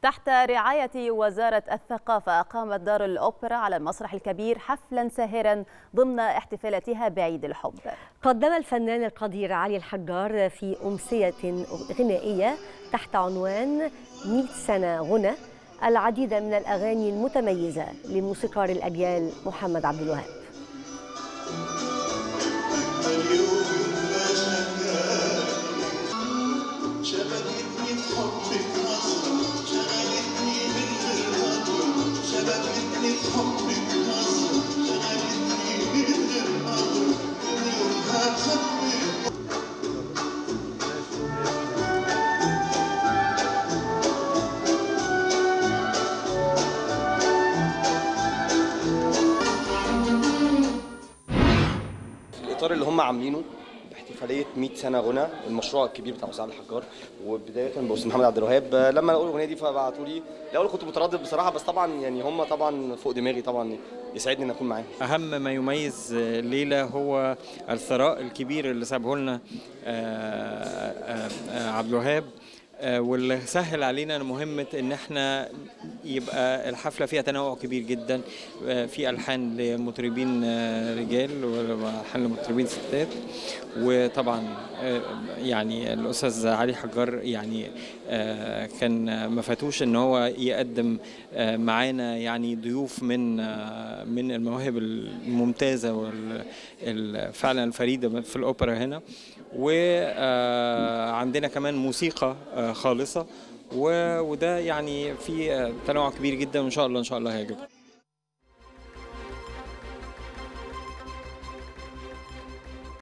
تحت رعاية وزارة الثقافة أقامت دار الأوبرا على المسرح الكبير حفلا ساهرا ضمن احتفالاتها بعيد الحب قدم الفنان القدير علي الحجار في أمسية غنائية تحت عنوان 100 سنة غنى العديد من الأغاني المتميزة لموسيقار الأجيال محمد عبد الوهاب شبكتني في حبك نظرة شغلتني من غير نظرة شبكتني في حبك نظرة شغلتني من غير نظرة من يومها خبيت الاطار اللي هم عاملينه باحتفاليه 100 سنه غنى المشروع الكبير بتاع مساعد الحجار وبدايه باستاذ محمد عبد الوهاب لما لقوا الاغنيه دي فبعتوا لي الاول كنت متردد بصراحه بس طبعا يعني هم طبعا فوق دماغي طبعا يسعدني ان اكون معاهم أهم ما يميز الليلة هو الثراء الكبير اللي سابه لنا آه، آه، آه، عبد الوهاب آه، واللي سهل علينا مهمة إن إحنا يبقى الحفلة فيها تنوع كبير جدا آه، في ألحان لمطربين آه، رجال وألحان لمطربين ستات وطبعا آه، يعني الأستاذ علي حجار يعني آه، كان ما فاتوش إن هو يقدم آه، معانا يعني ضيوف من آه، من المواهب الممتازة وفعلا الفريدة في الأوبرا هنا وعندنا كمان موسيقى آه، خالصة و- وده يعني في آه، تنوع كبير جدا وإن شاء الله إن شاء الله هيعجبكم